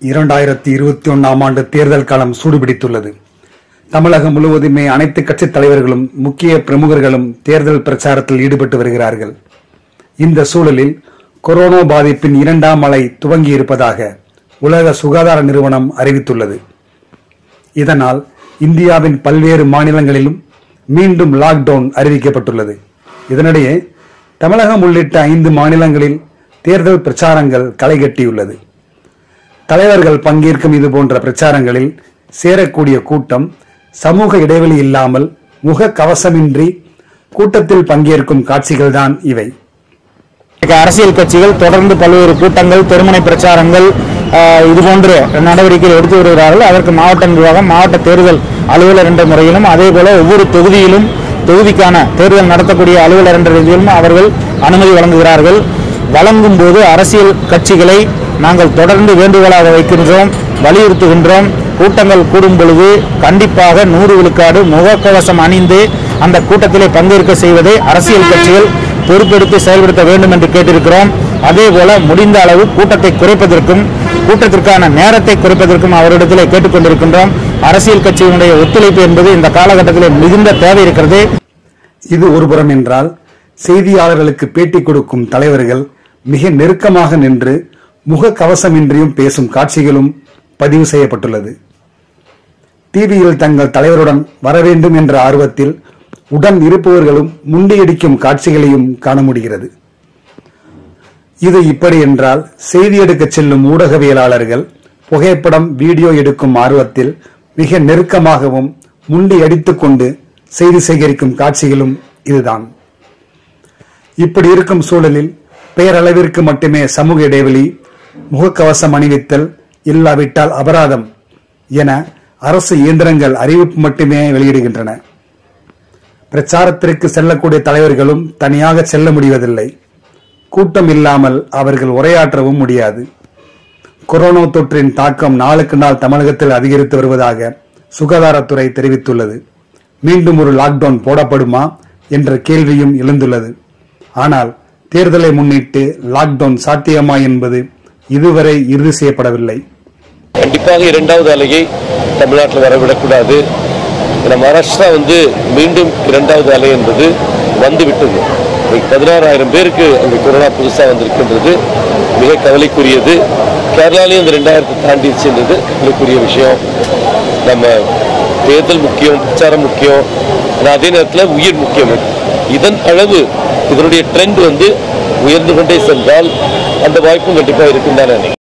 இரண்டாயிரத்தி இருபத்தி ஒன்னாம் ஆண்டு தேர்தல் காலம் சூடுபிடித்துள்ளது தமிழகம் முழுவதுமே அனைத்து கட்சித் தலைவர்களும் முக்கிய பிரமுகர்களும் தேர்தல் பிரச்சாரத்தில் ஈடுபட்டு வருகிறார்கள் இந்த சூழலில் கொரோனா பாதிப்பின் இரண்டாம் அலை துவங்கி இருப்பதாக உலக சுகாதார நிறுவனம் அறிவித்துள்ளது இதனால் இந்தியாவின் பல்வேறு மாநிலங்களிலும் மீண்டும் லாக்டவுன் அறிவிக்கப்பட்டுள்ளது இதனிடையே தமிழகம் உள்ளிட்ட ஐந்து மாநிலங்களில் தேர்தல் பிரச்சாரங்கள் களைகட்டியுள்ளது தலைவர்கள் பங்கேற்கும் இது போன்ற பிரச்சாரங்களில் சேரக்கூடிய கூட்டம் சமூக இடைவெளி இல்லாமல் முக கவசமின்றி கூட்டத்தில் பங்கேற்கும் காட்சிகள்தான் இவை இன்றைக்கு அரசியல் கட்சிகள் தொடர்ந்து பல்வேறு கூட்டங்கள் தெருமுனை பிரச்சாரங்கள் ஆஹ், இது போன்ற நடவடிக்கைகள் எடுத்து வருகிறார்கள் அதற்கு மாவட்ட நிர்வாகம் மாவட்ட தேர்தல் அலுவலர் என்ற முறையிலும் அதே போல ஒவ்வொரு தொகுதியிலும் தொகுதிக்கான தேர்தல் நடத்தக்கூடிய அலுவலர் என்ற ரீதியிலும் அவர்கள் அனுமதி வழங்குகிறார்கள் வழங்கும் போது அரசியல் கட்சிகளை நாங்கள் தொடர்ந்து வேண்டுகோளாக வைக்கின்றோம் வலியுறுத்துகின்றோம் கூட்டங்கள் கூடும் பொழுது கண்டிப்பாக நூறு விழுக்காடு முகக்கவசம் அணிந்து அந்த கூட்டத்திலே பங்கேற்க செய்வதை அரசியல் கட்சிகள் பொறுப்பெடுத்து செயல்படுத்த வேண்டும் என்று கேட்டிருக்கிறோம் அதே போல முடிந்த அளவு கூட்டத்தை குறைப்பதற்கும் கூட்டத்திற்கான நேரத்தை குறைப்பதற்கும் அவரிடத்திலே கேட்டுக்கொண்டிருக்கின்றோம் அரசியல் கட்சியினுடைய ஒத்துழைப்பு என்பது இந்த காலகட்டத்திலே மிகுந்த தேவை இருக்கிறது இது ஒருபுறம் என்றால் செய்தியாளர்களுக்கு பேட்டி கொடுக்கும் தலைவர்கள் மிக நெருக்கமாக நின்று முக கவசமின்றியும் பேசும் காட்சிகளும் பதிவு செய்யப்பட்டுள்ளது டிவியில் தங்கள் தலைவருடன் வர வேண்டும் என்ற ஆர்வத்தில் உடன் இருப்பவர்களும் முண்டியடிக்கும் காட்சிகளையும் காண முடிகிறது இது இப்படி என்றால் செய்தி எடுக்கச் செல்லும் ஊடகவியலாளர்கள் புகைப்படம் வீடியோ எடுக்கும் ஆர்வத்தில் மிக நெருக்கமாகவும் முண்டி அடித்துக் கொண்டு செய்தி சேகரிக்கும் காட்சிகளும் இதுதான் இப்படி இருக்கும் சூழலில் பெயரளவிற்கு மட்டுமே சமூக இடைவெளி முகக்கவசம் அணிவித்தல் இல்லாவிட்டால் அபராதம் என அரசு இயந்திரங்கள் அறிவிப்பு மட்டுமே வெளியிடுகின்றன பிரச்சாரத்திற்கு செல்லக்கூடிய தலைவர்களும் தனியாக செல்ல முடிவதில்லை கூட்டம் இல்லாமல் அவர்கள் உரையாற்றவும் முடியாது கொரோனா தொற்றின் தாக்கம் நாளுக்கு நாள் தமிழகத்தில் அதிகரித்து வருவதாக சுகாதாரத்துறை தெரிவித்துள்ளது மீண்டும் ஒரு லாக்டவுன் போடப்படுமா என்ற கேள்வியும் எழுந்துள்ளது ஆனால் தேர்தலை முன்னிட்டு லாக்டவுன் சாத்தியமா என்பது இதுவரை இறுதி செய்யப்படவில்லை கண்டிப்பாக இரண்டாவது அலையை தமிழ்நாட்டில் வரவிடக்கூடாது ஏன்னா மகாராஷ்டிரா வந்து மீண்டும் இரண்டாவது அலை என்பது வந்துவிட்டது இன்னைக்கு பதினாறாயிரம் பேருக்கு அங்கே கொரோனா புதுசாக வந்திருக்கின்றது மிக கவலைக்குரியது கேரளாலையும் இந்த ரெண்டாயிரத்தை தாண்டி சென்றது கவலைக்குரிய விஷயம் நம்ம தேர்தல் முக்கியம் பிரச்சாரம் முக்கியம் ஆனால் அதே நேரத்தில் உயிர் முக்கியம் இதன் அளவு இதனுடைய ட்ரெண்ட் வந்து உயர்ந்து கொண்டே சென்றால் அந்த வாய்ப்பும் கண்டிப்பாக இருக்குன்னு தான் நினைக்கிறேன்